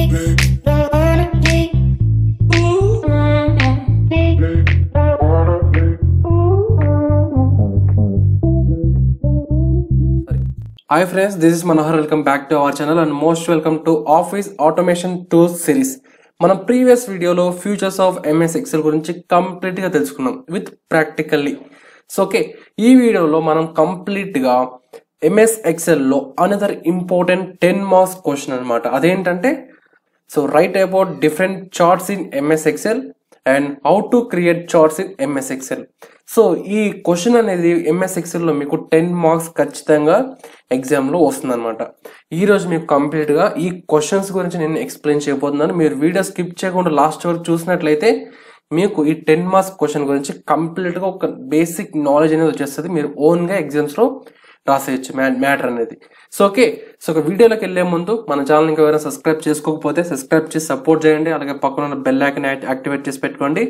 Hi friends this is Manohar welcome back to our channel and most welcome to office automation tools series మనం previous వీడియోలో futures of MS Excel గురించి complete గా తెలుసుకున్నాం with practically so okay ఈ వీడియోలో మనం complete గా MS Excel లో another important ten marks question అన్నమాట అదేంటంటే so write about different charts in MS Excel and how to create charts in MS Excel so ఈ క్వశ్చన్ అనేది ఎంఎస్ ఎక్సెల్ లో మీకు టెన్ మార్క్స్ ఖచ్చితంగా ఎగ్జామ్ లో వస్తుంది అనమాట ఈ రోజు మీకు కంప్లీట్ గా ఈ క్వశ్చన్స్ గురించి నేను ఎక్స్ప్లెయిన్ చేయబోతున్నాను మీరు వీడియో స్కిప్ చేయకుండా లాస్ట్ వరకు చూసినట్లయితే మీకు ఈ టెన్ మార్క్స్ క్వశ్చన్ గురించి కంప్లీట్ గా ఒక బేసిక్ నాలెడ్జ్ అనేది వచ్చేస్తుంది మీరు ఓన్ గా ఎగ్జామ్స్ లో రాసేయచ్చు మ్యాటర్ అనేది సో ఓకే సో ఒక వీడియోలోకి వెళ్లే ముందు మన ఛానల్ ఇంకా ఎవరైనా సబ్స్క్రైబ్ చేసుకోకపోతే సబ్స్క్రైబ్ చేసి సపోర్ట్ చేయండి అలాగే పక్కన ఉన్న బెల్ ఐకన్ యాక్టివేట్ చేసి పెట్టుకోండి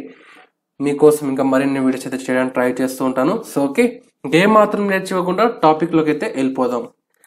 మీకోసం ఇంకా మరిన్ని వీడియోస్ అయితే చేయడానికి ట్రై చేస్తూ ఉంటాను సో ఓకే ఇంకేం మాత్రం నేర్చుకోకుండా టాపిక్ లోకి అయితే వెళ్ళిపోదాం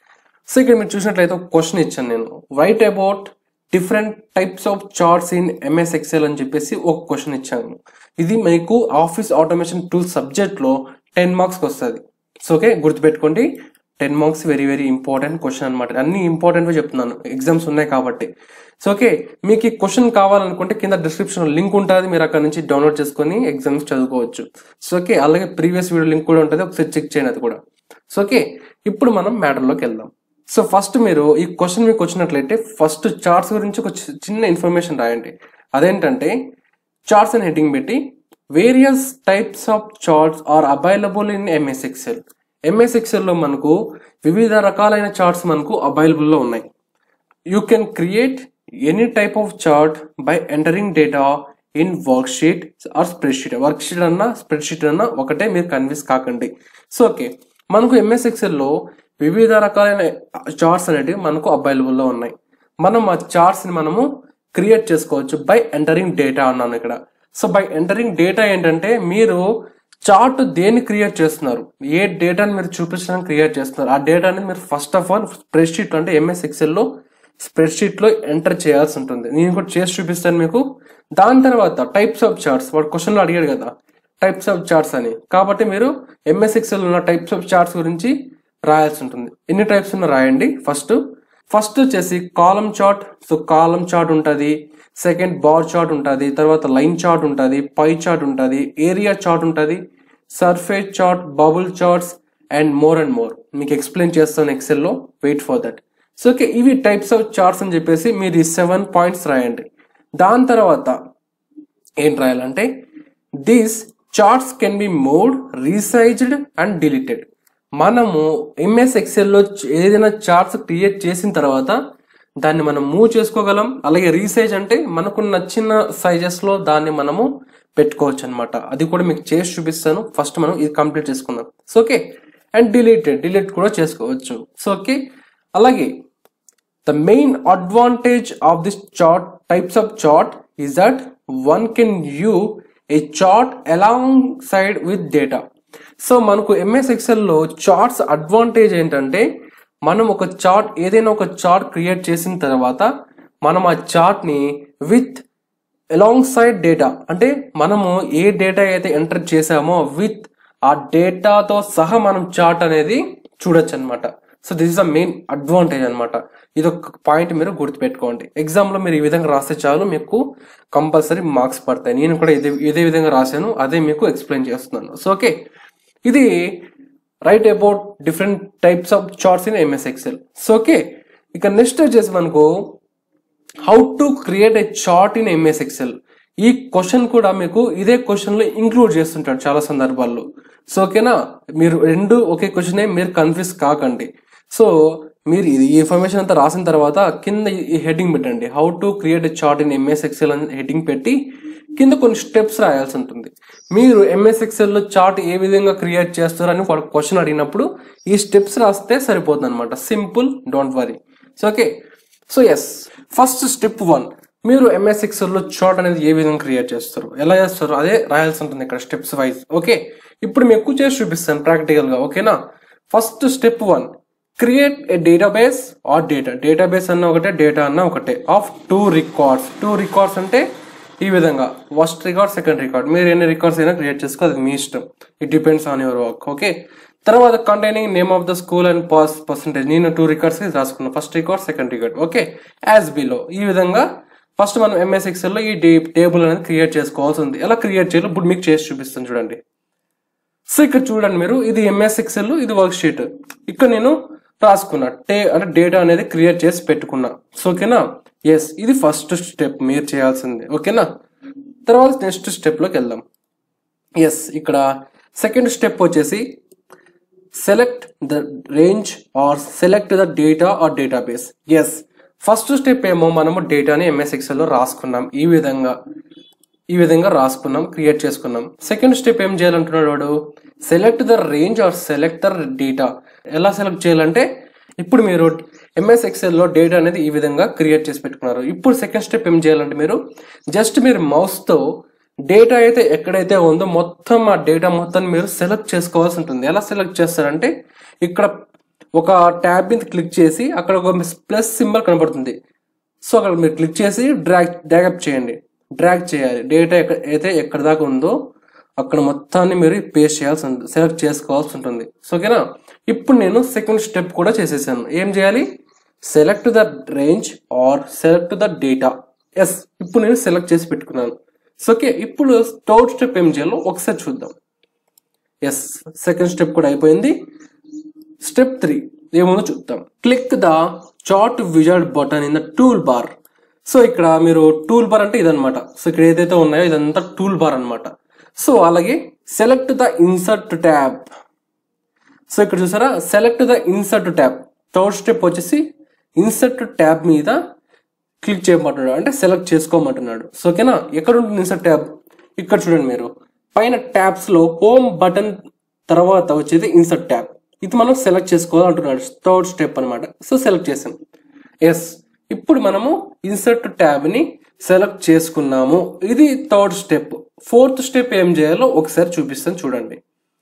సో ఇక్కడ మీరు చూసినట్లయితే ఒక క్వశ్చన్ ఇచ్చాను నేను write about different types of charts in MS Excel అని చెప్పేసి ఒక క్వశ్చన్ ఇచ్చాను ఇది మీకు ఆఫీస్ ఆటోమేషన్ టూల్ సబ్జెక్ట్ లో టెన్ మార్క్స్ వస్తుంది సో ఓకే గుర్తుపెట్టుకోండి ten marks very very important question అనమాట అన్ని ఇంపార్టెంట్ చెప్తున్నాను ఎగ్జామ్స్ ఉన్నాయి కాబట్టి సో ఓకే మీకు ఈ క్వశ్చన్ కావాలనుకుంటే కింద డిస్క్రిప్షన్ లింక్ ఉంటుంది మీరు అక్కడ నుంచి డౌన్లోడ్ చేసుకొని ఎగ్జామ్స్ చదువుకోవచ్చు సో ఓకే అలాగే ప్రీవియస్ వీడియో లింక్ కూడా ఉంటుంది ఒకసారి చెక్ చేయండి అది కూడా సో ఓకే ఇప్పుడు మనం మ్యాటర్లోకి వెళ్దాం సో ఫస్ట్ మీరు ఈ క్వశ్చన్ మీకు వచ్చినట్లయితే ఫస్ట్ చార్ట్స్ గురించి ఒక చి- చిన్న ఇన్ఫర్మేషన్ రాయండి అదేంటంటే చార్ట్స్ అని హెడ్డింగ్ పెట్టి various types of charts are available in MS Excel MS Excel లో మనకు వివిధ రకాలైన చార్ట్స్ మనకు అవైలబుల్ లో ఉన్నాయి you can create any type of chart by entering data in worksheet or spreadsheet worksheet అన్నా spreadsheet అన్నా ఒకటే మీరు కన్విన్స్ కాకండి సో ఓకే మనకు ఎంఎస్ ఎక్సెల్ లో వివిధ రకాలైన చార్ట్స్ అనేటివి మనకు అవైలబుల్ లో ఉన్నాయి మనం ఆ చార్ట్స్ ని మనము క్రియేట్ చేసుకోవచ్చు బై ఎంటరింగ్ డేటా అన్నాను ఇక్కడ సో బై ఎంటరింగ్ డేటా ఏంటంటే మీరు చార్ట్ దేన్ని క్రియేట్ చేస్తున్నారు ఏ డేటాని మీరు చూపించడానికి క్రియేట్ చేస్తున్నారు ఆ డేటాని మీరు first of all spreadsheet అంటే ఎంఎస్ ఎక్సెల్ లో స్ప్రెడ్ షీట్ లో ఎంటర్ చేయాల్సి ఉంటుంది నేను కూడా చేసి చూపిస్తాను మీకు దాని తర్వాత టైప్స్ ఆఫ్ చార్ట్స్ వాడు క్వశ్చన్ లో అడిగాడు కదా టైప్స్ ఆఫ్ చార్ట్స్ అని కాబట్టి మీరు ఎంఎస్ ఎక్సెల్ ఉన్న టైప్స్ ఆఫ్ చార్ట్స్ గురించి రాయాల్సి ఉంటుంది ఎన్ని టైప్స్ ఉన్న రాయండి ఫస్ట్ ఫస్ట్ వచ్చేసి column chart so column chart ఉంటుంది సెకండ్ బార్ చార్ట్ ఉంటుంది తర్వాత లైన్ చార్ట్ ఉంటుంది పై చార్ట్ ఉంటుంది ఏరియా చార్ట్ ఉంటుంది surface chart bubble charts and more and more మీకు ఎక్స్ప్లెయిన్ చేస్తాను ఎక్సెల్ లో wait for that so okay ఇవి టైప్స్ ఆఫ్ చార్ట్స్ అని చెప్పేసి మీరు ఈ సెవెన్ పాయింట్స్ రాయండి దాని తర్వాత ఏం రాయాలంటే these charts can be moved resized and deleted మనము ఎంఎస్ ఎక్సెల్లో ఏదైనా చార్ట్స్ క్రియేట్ చేసిన తర్వాత దాన్ని మనం మూవ్ చేసుకోగలం అలాగే రీసైజ్ అంటే మనకు నచ్చిన సైజెస్ లో దాన్ని మనము పెట్టుకోవచ్చు అనమాట అది కూడా మీకు చేసి చూపిస్తాను ఫస్ట్ మనం ఇది కంప్లీట్ చేసుకుందాం so okay and deleted delete కూడా చేసుకోవచ్చు సో ఓకే అలాగే The main advantage of this chart types of chart is that one can view a chart alongside with data. So మనకు ఎంఎస్ ఎక్సెల్ లో charts advantage ఏంటంటే మనం ఒక chart ఏదైనా ఒక చార్ట్ క్రియేట్ చేసిన తర్వాత మనం ఆ చార్ట్ ని విత్ అలాంగ్ సైడ్ డేటా అంటే మనము ఏ డేటా అయితే ఎంటర్ చేసామో విత్ ఆ డేటాతో సహా మనం చార్ట్ అనేది చూడొచ్చు అనమాట so this is the main advantage అనమాట ఇది ఒక పాయింట్ మీరు గుర్తుపెట్టుకోండి ఎగ్జామ్ లో మీరు ఈ విధంగా రాస్తే చాలు మీకు కంపల్సరీ మార్క్స్ పడతాయి నేను కూడా ఇదే ఇదే విధంగా రాశాను అదే మీకు ఎక్స్ప్లెయిన్ చేస్తున్నాను సో ఓకే ఇది right about different types of charts in MS Excel so okay ఇక నెక్స్ట్ వచ్చేసి మనకు how to create a chart in MS Excel ఈ క్వశ్చన్ కూడా మీకు ఇదే క్వశ్చన్ లో ఇంక్లూడ్ చేస్తుంటాడు చాలా సందర్భాల్లో సో ఓకేనా మీరు రెండు ఒకే క్వశ్చనే మీరు కన్ఫ్యూజ్ కాకండి సో మీరు ఇది ఈ ఇన్ఫర్మేషన్ అంతా రాసిన తర్వాత కింద ఈ హెడ్డింగ్ పెట్టండి how to create a chart in MS Excel అని హెడ్డింగ్ పెట్టి కింద కొన్ని స్టెప్స్ రాయాల్సి ఉంటుంది మీరు ఎంఎస్ ఎక్సెల్ లో చార్ట్ ఏ విధంగా క్రియేట్ చేస్తారు అని ఒక క్వశ్చన్ అడిగినప్పుడు ఈ స్టెప్స్ రాస్తే సరిపోతుంది అనమాట simple don't worry so okay so yes first step one మీరు ఎంఎస్ ఎక్సెల్ లో చార్ట్ అనేది ఏ విధంగా క్రియేట్ చేస్తారు ఎలా చేస్తారు అదే రాయాల్సి ఉంటుంది ఇక్కడ స్టెప్స్ వైజ్ ఓకే ఇప్పుడు మీకు చేసి చూపిస్తాను ప్రాక్టికల్ గా ఓకేనా first step one create a database or data database అన్న ఒకటే డేటా అన్న ఒకటే of two records two records అంటే ఈ విధంగా ఫస్ట్ రికార్డ్ సెకండ్ రికార్డ్ మీరు ఎన్ని రికార్డ్స్ అయినా క్రియేట్ చేసుకో అది మీ ఇష్టం it depends on your work okay తర్వాత containing name of the school and pass percentage నేను టూ రికార్డ్స్ రాసుకున్నాను first record second record okay as below ఈ విధంగా ఫస్ట్ మనం ఎంఎస్ ఎక్సెల్ లో ఈ టేబుల్ అనేది క్రియేట్ చేసుకోవాల్సి ఉంది ఎలా క్రియేట్ చేయాలో ఇప్పుడు మీకు చేసి చూపిస్తాను చూడండి సో ఇక్కడ చూడండి మీరు ఇది ఎంఎస్ ఎక్సెల్ ఇది వర్క్ షీట్ ఇక్కడ నేను రాసుకున్నా టే అంటే డేటా అనేది క్రియేట్ చేసి పెట్టుకున్నా సో ఓకేనా ఎస్ ఇది ఫస్ట్ స్టెప్ మీరు చేయాల్సింది ఓకేనా తర్వాత నెక్స్ట్ స్టెప్ లోకి వెళ్దాం ఎస్ ఇక్కడ సెకండ్ స్టెప్ వచ్చేసి select the range or select the data or database yes first step ఏమో మనము డేటాని ఎంఎస్ ఎక్సెల్ లో రాసుకున్నాం ఈ విధంగా ఈ విధంగా రాసుకున్నాం క్రియేట్ చేసుకున్నాం సెకండ్ స్టెప్ ఏం చేయాలంటున్నాడు వాడు select the range or select the data ఎలా సెలెక్ట్ చేయాలంటే ఇప్పుడు మీరు ఎంఎస్ ఎక్సెల్ లో డేటా అనేది ఈ విధంగా క్రియేట్ చేసి పెట్టుకున్నారు ఇప్పుడు సెకండ్ స్టెప్ ఏం చేయాలంటే మీరు జస్ట్ మీరు మౌస్ తో డేటా అయితే ఎక్కడైతే ఉందో మొత్తం ఆ డేటా మొత్తం మీరు సెలెక్ట్ చేసుకోవాల్సి ఉంటుంది ఎలా సెలెక్ట్ చేస్తారంటే ఇక్కడ ఒక ట్యాబ్ మీద క్లిక్ చేసి అక్కడ ఒక ప్లస్ సింబల్ కనబడుతుంది సో అక్కడ మీరు క్లిక్ చేసి డ్రాగ్ డ్రాగప్ చేయండి డ్రాగ్ చేయాలి డేటా ఎక్కడ అయితే ఎక్కడ దాకా ఉందో అక్కడ మొత్తాన్ని మీరు పేస్ట్ చేయాల్సి ఉంటుంది సెలెక్ట్ చేసుకోవాల్సి ఉంటుంది సో ఓకేనా ఇప్పుడు నేను సెకండ్ స్టెప్ కూడా చేసేసాను ఏం చేయాలి select the range or select the data yes ఇప్పుడు నేను సెలెక్ట్ చేసి పెట్టుకున్నాను సో ఓకే ఇప్పుడు థర్డ్ స్టెప్ ఏం చేయాలో ఒకసారి చూద్దాం ఎస్ సెకండ్ స్టెప్ కూడా అయిపోయింది స్టెప్ త్రీ ఏముందో చూద్దాం click the chart wizard button in the toolbar so ఇక్కడ మీరు టూల్ బార్ అంటే ఇదనమాట సో ఇక్కడ ఏదైతే ఉన్నాయో ఇదంతా టూల్ బార్ అన్నమాట సో అలాగే select the insert tab so ఇక్కడ చూసారా select the insert tab third step వచ్చేసి ఇన్సర్ట్ ట్యాబ్ మీద క్లిక్ చేయమంటున్నాడు అంటే సెలెక్ట్ చేసుకోమంటున్నాడు సో ఓకేనా ఎక్కడ ఉంటుంది ఇన్సర్ట్ ట్యాబ్ ఇక్కడ చూడండి మీరు పైన ట్యాబ్స్ లో హోమ్ బటన్ తర్వాత వచ్చేది ఇన్సర్ట్ ట్యాబ్ ఇది మనం సెలెక్ట్ చేసుకోవాలంటున్నాడు థర్డ్ స్టెప్ అన్నమాట సో సెలెక్ట్ చేసాం ఎస్ ఇప్పుడు మనము ఇన్సర్ట్ ట్యాబ్ ని సెలెక్ట్ చేసుకున్నాము ఇది థర్డ్ స్టెప్ ఫోర్త్ స్టెప్ ఏం చేయాలో ఒకసారి చూపిస్తాను చూడండి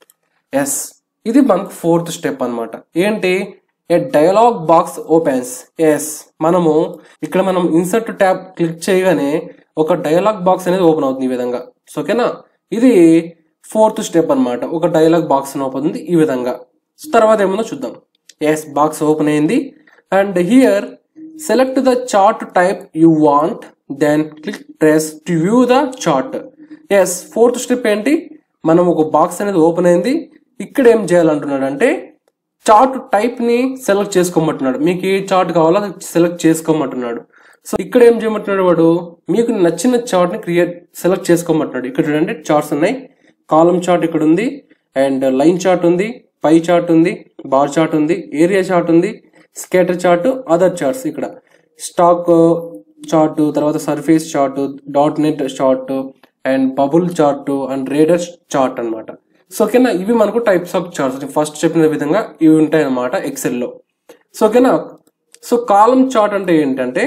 ఎస్ ఇది మనకు ఫోర్త్ స్టెప్ అన్నమాట ఏంటి a dialog box opens yes మనము ఇక్కడ మనం ఇన్సర్ట్ ట్యాబ్ క్లిక్ చేయగానే ఒక డైలాగ్ బాక్స్ అనేది ఓపెన్ అవుతుంది ఈ విధంగా సో ఓకేనా ఇది ఫోర్త్ స్టెప్ అన్నమాట ఒక డైలాగ్ బాక్స్ ఓపెన్ ఉంది ఈ విధంగా సో తర్వాత ఏముందో చూద్దాం ఎస్ బాక్స్ ఓపెన్ అయింది and here select the chart type you want then click press to view the chart yes fourth step ఏంటి మనం ఒక బాక్స్ అనేది ఓపెన్ అయింది ఇక్కడ ఏం చేయాలంటున్నాడు అంటే చార్ట్ టైప్ ని సెలెక్ట్ చేసుకోమంటున్నాడు మీకు ఏ చార్ట్ కావాలో అది సెలెక్ట్ చేసుకోమంటున్నాడు సో ఇక్కడ ఏం చేయమంటున్నాడు వాడు మీకు నచ్చిన చార్ట్ ని క్రియేట్ సెలెక్ట్ చేసుకోమంటున్నాడు ఇక్కడ చూడండి చార్ట్స్ ఉన్నాయి కాలం చార్ట్ ఇక్కడ ఉంది అండ్ లైన్ చార్ట్ ఉంది పై చార్ట్ ఉంది బార్ చార్ట్ ఉంది ఏరియా చార్ట్ ఉంది స్కేటర్ చార్ట్ అదర్ చార్ట్స్ ఇక్కడ స్టాక్ చార్ట్ తర్వాత surface chart doughnut chart and bubble chart and radar chart అన్నమాట సో ఓకేనా ఇవి మనకు టైప్స్ ఆఫ్ చార్ట్స్ ఫస్ట్ చెప్పిన విధంగా ఇవి ఉంటాయి అన్నమాట ఎక్సెల్ లో సో ఓకేనా సో కాలం చార్ట్ అంటే ఏంటంటే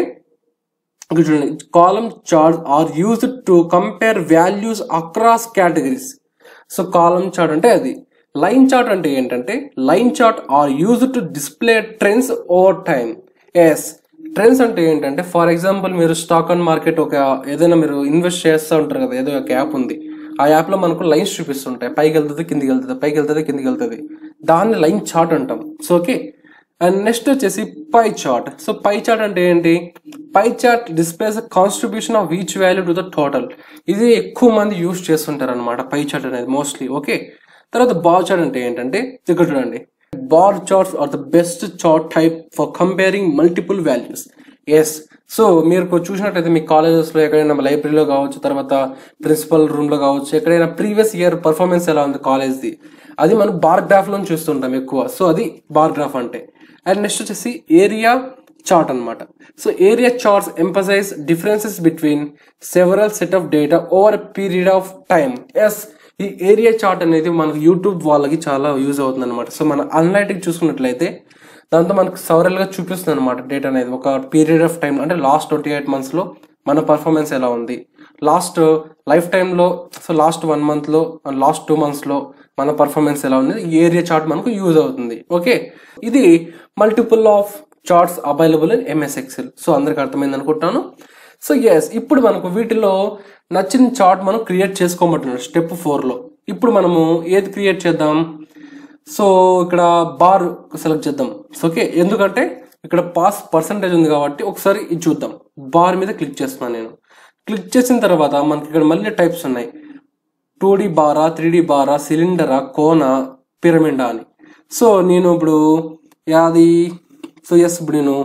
ఇక్కడ చూడండి column chart are used to compare values across categories so column chart అంటే అది లైన్ చార్ట్ అంటే ఏంటంటే line chart are used to display trends over time yes trends అంటే ఏంటంటే ఫర్ ఎగ్జాంపుల్ మీరు స్టాక్ అండ్ మార్కెట్ ఒక ఏదైనా మీరు ఇన్వెస్ట్ చేస్తూ ఉంటారు కదా ఏదో ఒక యాప్ ఉంది ఆ యాప్ లో మనకు లైన్స్ చూపిస్తుంటాయి పైకి వెళ్తుంది కిందికి వెళ్తుంది పైకి వెళ్తుంది కిందికి వెళ్తుంది దాన్ని లైన్ చార్ట్ అంటాం సో ఓకే అండ్ నెక్స్ట్ వచ్చేసి pie chart so pie chart అంటే ఏంటి pie chart displays contribution of each value to the total ఇది ఎక్కువ మంది యూస్ చేస్తుంటారు అనమాట పై చార్ట్ అనేది మోస్ట్లీ ఓకే తర్వాత బార్ చార్ట్ అంటే ఏంటంటే ఇక్కడ చూడండి bar charts are the best chart type for comparing multiple values yes so మీరు చూసినట్టయితే మీ కాలేజెస్ లో ఎక్కడైనా లైబ్రరీలో కావచ్చు తర్వాత ప్రిన్సిపల్ రూమ్ లో కావచ్చు ఎక్కడైనా ప్రీవియస్ ఇయర్ పర్ఫార్మెన్స్ ఎలా ఉంది కాలేజ్ది అది మనం బార్ గ్రాఫ్ లో చూస్తుంటాం ఎక్కువ సో అది బార్ గ్రాఫ్ అంటే అండ్ నెక్స్ట్ వచ్చేసి ఏరియా చార్ట్ అన్నమాట so area charts emphasize differences between several set of data over period of time yes ఈ ఏరియా చార్ట్ అనేది మనకు యూట్యూబ్ వాళ్ళకి చాలా యూజ్ అవుతుంది అనమాట సో మన అన్లైటిక్ చూసుకున్నట్లయితే దాంతో మనకు సవరల్ గా చూపిస్తుంది అనమాట డేటా అనేది ఒక పీరియడ్ ఆఫ్ టైం అంటే లాస్ట్ ట్వంటీ ఎయిట్ మంత్స్ లో మన పర్ఫార్మెన్స్ ఎలా ఉంది లాస్ట్ లైఫ్ టైంలో సో లాస్ట్ వన్ మంత్ లో లాస్ట్ టూ మంత్స్ లో మన పర్ఫార్మెన్స్ ఎలా ఉంది ఈ ఏరియా చార్ట్ మనకు యూజ్ అవుతుంది ఓకే ఇది multiple of charts available in MS Excel so అందరికి అర్థమైంది అనుకుంటాను సో ఎస్ ఇప్పుడు మనకు వీటిలో నచ్చిన చార్ట్ మనం క్రియేట్ చేసుకోమంటున్నాడు స్టెప్ ఫోర్లో ఇప్పుడు మనము ఏది క్రియేట్ చేద్దాం సో ఇక్కడ బార్ సెలెక్ట్ చేద్దాం సో ఓకే ఎందుకంటే ఇక్కడ పాస్ పర్సంటేజ్ ఉంది కాబట్టి ఒకసారి ఇది చూద్దాం బార్ మీద క్లిక్ చేస్తున్నాను నేను క్లిక్ చేసిన తర్వాత మనకి ఇక్కడ మళ్ళీ టైప్స్ ఉన్నాయి టూ డి బారా త్రీ డి బారా సిలిండరా కోనా పిరమిడా అని సో నేను ఇప్పుడు యాది సో ఎస్ ఇప్పుడు నేను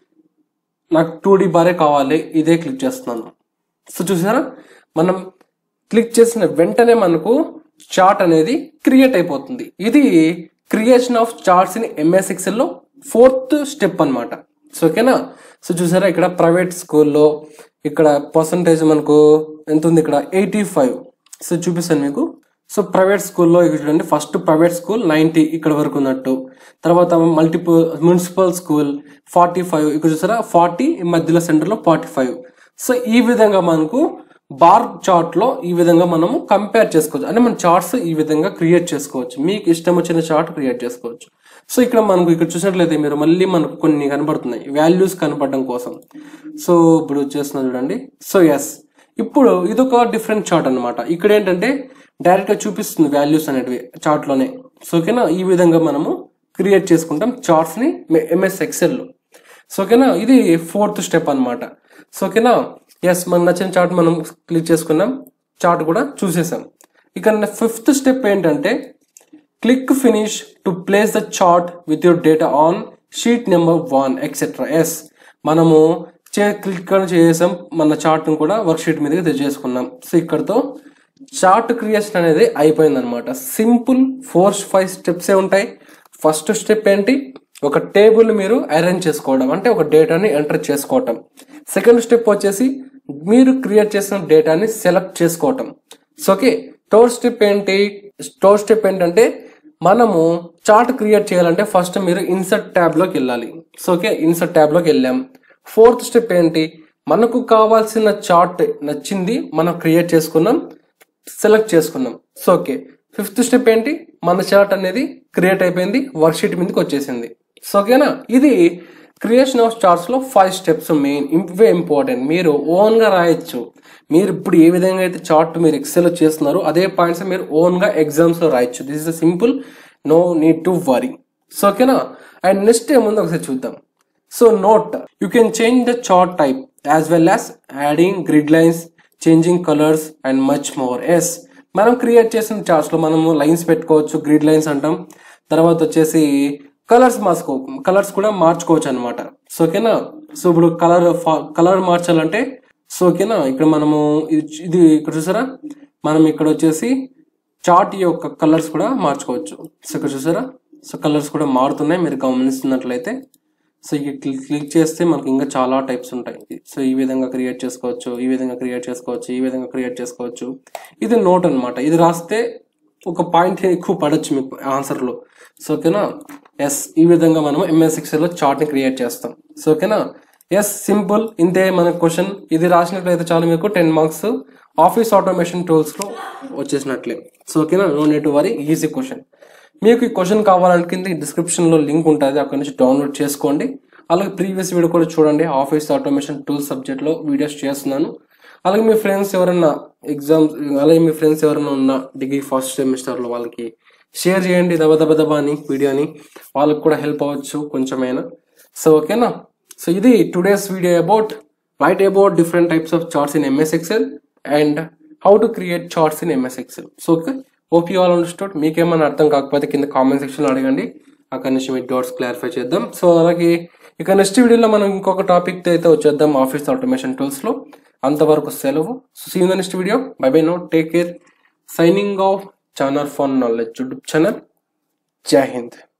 నాకు టూ డి బారే కావాలి ఇదే క్లిక్ చేస్తున్నాను సో చూసారా మనం క్లిక్ చేసిన వెంటనే మనకు చార్ట్ అనేది క్రియేట్ అయిపోతుంది ఇది creation of charts in MS Excel లో ఫోర్త్ స్టెప్ అన్నమాట సో ఓకేనా సో చూసారా ఇక్కడ ప్రైవేట్ స్కూల్లో ఇక్కడ పర్సంటేజ్ మనకు ఎంత ఉంది ఇక్కడ ఎయిటీ ఫైవ్ సో చూపిస్తాను మీకు సో ప్రైవేట్ స్కూల్లో ఇక్కడ చూడండి ఫస్ట్ ప్రైవేట్ స్కూల్ నైన్టీ ఇక్కడ వరకు ఉన్నట్టు తర్వాత multiple municipal school forty five ఇక్కడ చూసారా ఫార్టీ మధ్యలో సెంటర్లో ఫార్టీ ఫైవ్ సో ఈ విధంగా మనకు బార్ చార్ట్ లో ఈ విధంగా మనము కంపేర్ చేసుకోవచ్చు అంటే మన చార్ట్స్ ఈ విధంగా క్రియేట్ చేసుకోవచ్చు మీకు ఇష్టం వచ్చిన చార్ట్ క్రియేట్ చేసుకోవచ్చు సో ఇక్కడ మనకు ఇక్కడ చూసినట్లయితే మీరు మళ్ళీ మనకు కొన్ని కనబడుతున్నాయి వాల్యూస్ కనపడడం కోసం సో ఇప్పుడు చేస్తున్నా చూడండి సో ఎస్ ఇప్పుడు ఇదొక డిఫరెంట్ చార్ట్ అన్నమాట ఇక్కడ ఏంటంటే డైరెక్ట్ గా చూపిస్తుంది వాల్యూస్ అనేటివి చార్ట్ లోనే సో ఓకేనా ఈ విధంగా మనము క్రియేట్ చేసుకుంటాం చార్ట్స్ ని ఎంఎస్ ఎక్సెల్ లో సో ఓకేనా ఇది ఫోర్త్ స్టెప్ అన్నమాట సో ఓకేనా ఎస్ మనకు నచ్చిన చార్ట్ మనం క్లిక్ చేసుకున్నాం చార్ట్ కూడా చూసేసాం ఇక ఫిఫ్త్ స్టెప్ ఏంటంటే click finish to place the chart with your data on sheet number one etcetera yes మనము చే క్లిక్ చేసాం మన చార్ట్ కూడా వర్క్ షీట్ మీదకి తెచ్చేసుకున్నాం సో ఇక్కడతో చార్ట్ క్రియేషన్ అనేది అయిపోయింది అనమాట సింపుల్ ఫోర్ ఫైవ్ స్టెప్స్ ఏ ఉంటాయి ఫస్ట్ స్టెప్ ఏంటి ఒక టేబుల్ మీరు అరేంజ్ చేసుకోవడం అంటే ఒక డేటాని ఎంటర్ చేసుకోవటం సెకండ్ స్టెప్ వచ్చేసి మీరు క్రియేట్ చేసిన డేటాని సెలెక్ట్ చేసుకోవటం సో ఓకే థర్డ్ స్టెప్ ఏంటి థర్డ్ స్టెప్ ఏంటంటే మనము చార్ట్ క్రియేట్ చేయాలంటే ఫస్ట్ మీరు ఇన్సర్ట్ ట్యాబ్ లోకి వెళ్ళాలి సో ఓకే ఇన్సర్ట్ ట్యాబ్ లోకి వెళ్ళాం ఫోర్త్ స్టెప్ ఏంటి మనకు కావాల్సిన చార్ట్ నచ్చింది మనం క్రియేట్ చేసుకున్నాం సెలెక్ట్ చేసుకున్నాం సో ఓకే ఫిఫ్త్ స్టెప్ ఏంటి మన చార్ట్ అనేది క్రియేట్ అయిపోయింది వర్క్ షీట్ మీదకి వచ్చేసింది సో ఓకేనా ఇది క్రియేషన్ ఆఫ్ చార్ట్స్ లో ఫైవ్ స్టెప్స్ మెయిన్ ఇవే ఇంపార్టెంట్ మీరు ఓన్ గా రాయొచ్చు మీరు ఇప్పుడు ఏ విధంగా అయితే చార్ట్ మీరు ఎక్సెల్ చేస్తున్నారో అదే పాయింట్స్ మీరు ఓన్ గా ఎగ్జామ్స్ లో రాయొచ్చు this is simple no need to worry so ఓకేనా అండ్ నెక్స్ట్ ఏముందో ఒకసారి చూద్దాం so note you can change the chart type as well as adding grid lines changing colours and much more yes మనం create చేసిన charts లో మనము lines పెట్టుకోవచ్చు grid lines అంటాం తర్వాత వచ్చేసి కలర్స్ మార్చుకో కలర్స్ కూడా మార్చుకోవచ్చు అనమాట సో ఓకేనా సో ఇప్పుడు కలర్ కలర్ మార్చాలంటే సో ఓకేనా ఇక్కడ మనము ఇది ఇది ఇక్కడ చూసారా మనం ఇక్కడ వచ్చేసి చార్ట్ యొక్క కలర్స్ కూడా మార్చుకోవచ్చు సో ఇక్కడ చూసారా సో కలర్స్ కూడా మారుతున్నాయి మీరు గమనిస్తున్నట్లయితే సో ఇక క్లిక్ క్లిక్ చేస్తే మనకి ఇంకా చాలా టైప్స్ ఉంటాయి సో ఈ విధంగా క్రియేట్ చేసుకోవచ్చు ఈ విధంగా క్రియేట్ చేసుకోవచ్చు ఈ విధంగా క్రియేట్ చేసుకోవచ్చు ఇది నోట్ అన్నమాట ఇది రాస్తే ఒక పాయింట్ ఎక్కువ పడొచ్చు మీకు ఆన్సర్లో సో ఓకేనా ఎస్ ఈ విధంగా మనం ఎంఎస్ ఎక్సెల్ లో చార్ట్ ని క్రియేట్ చేస్తాం సో ఓకేనా ఎస్ సింపుల్ ఇంతే మన క్వశ్చన్ ఇది రాసినట్లయితే చాలు మీకు ten marks office automation tools లో వచ్చేసినట్లే సో ఓకేనా no need worry easy question మీకు ఈ క్వశ్చన్ కావాలంటే కింద డిస్క్రిప్షన్ లో లింక్ ఉంటుంది అక్కడ నుంచి డౌన్లోడ్ చేసుకోండి అలాగే ప్రీవియస్ వీడియో కూడా చూడండి ఆఫీస్ ఆటోమేషన్ టూల్స్ సబ్జెక్ట్ లో వీడియోస్ చేస్తున్నాను అలాగే మీ ఫ్రెండ్స్ ఎవరన్నా ఎగ్జామ్స్ అలాగే మీ ఫ్రెండ్స్ ఎవరైనా ఉన్న డిగ్రీ ఫస్ట్ సెమిస్టర్ లో వాళ్ళకి షేర్ చేయండి దబ దబ దబ అని వీడియోని వాళ్ళకి కూడా హెల్ప్ అవ్వచ్చు కొంచెమైనా సో ఓకేనా సో ఇది today's video about right about different types of charts in MS Excel and how to create charts in MS Excel so okay okay you all understood మీకేమైనా అర్థం కాకపోతే కింద కామెంట్ సెక్షన్ లో అడగండి అక్కడ నుంచి మీ డౌట్స్ క్లారిఫై చేద్దాం సో అలాగే ఇక నెక్స్ట్ వీడియోలో మనం ఇంకొక టాపిక్ అయితే వచ్చేద్దాం ఆఫీస్ ఆటోమేషన్ టూల్స్ లో అంతవరకు సెలవు so see in the next video bye bye no take care signing off channel for knowledge YouTube channel Jai Hind